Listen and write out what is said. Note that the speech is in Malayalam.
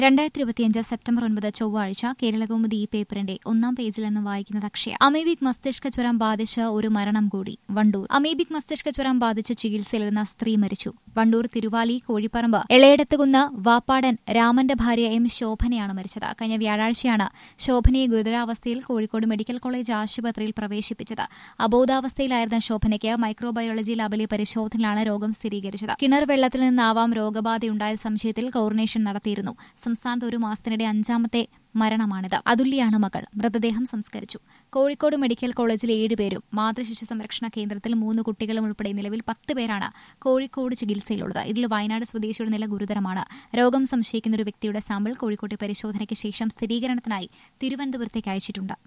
രണ്ടായിരത്തി ഇരുപത്തിയഞ്ച് സെപ്റ്റംബർ ഒൻപത് ചൊവ്വാഴ്ച കേരളകൗമുദി ഈ പേപ്പറിന്റെ ഒന്നാം പേജിൽ നിന്ന് വായിക്കുന്നത് അക്ഷയ അമീബിക് മസ്തിഷ്ക ജ്വരം ബാധിച്ച് ഒരു മരണം കൂടി വണ്ടൂർ അമീബിക് മസ്തിഷ്ക ജ്വരം ബാധിച്ച് ചികിത്സയിലിരുന്ന സ്ത്രീ മരിച്ചു വണ്ടൂർ തിരുവാലി കോഴിപ്പറമ്പ് എളയടത്തുകുന്ന് വാപ്പാടൻ രാമന്റെ ഭാര്യ എം ശോഭനയാണ് മരിച്ചത് കഴിഞ്ഞ വ്യാഴാഴ്ചയാണ് ശോഭനയെ ഗുരുതരാവസ്ഥയിൽ കോഴിക്കോട് മെഡിക്കൽ കോളേജ് ആശുപത്രിയിൽ പ്രവേശിപ്പിച്ചത് അബോധാവസ്ഥയിലായിരുന്ന ശോഭനയ്ക്ക് മൈക്രോബയോളജി ലാബിലെ പരിശോധനയിലാണ് രോഗം സ്ഥിരീകരിച്ചത് കിണർ വെള്ളത്തിൽ നിന്നാവാം രോഗബാധയുണ്ടായ സംശയത്തിൽ കോർഡിനേഷൻ നടത്തിയിരുന്നു സംസ്ഥാനത്ത് ഒരു മാസത്തിനിടെ അഞ്ചാമത്തെ മരണമാണിത് അതുല്യാണ് മകൾ മൃതദേഹം സംസ്കരിച്ചു കോഴിക്കോട് മെഡിക്കൽ കോളേജിലെ ഏഴുപേരും മാതൃശിശു സംരക്ഷണ കേന്ദ്രത്തിൽ മൂന്ന് കുട്ടികളും ഉൾപ്പെടെ നിലവിൽ പത്ത് പേരാണ് കോഴിക്കോട് ചികിത്സയിലുള്ളത് ഇതിൽ വയനാട് സ്വദേശിയുടെ നില ഗുരുതരമാണ് രോഗം സംശയിക്കുന്ന ഒരു വ്യക്തിയുടെ സാമ്പിൾ കോഴിക്കോട്ടെ പരിശോധനയ്ക്ക് ശേഷം സ്ഥിരീകരണത്തിനായി തിരുവനന്തപുരത്തേക്ക് അയച്ചിട്ടുണ്ട്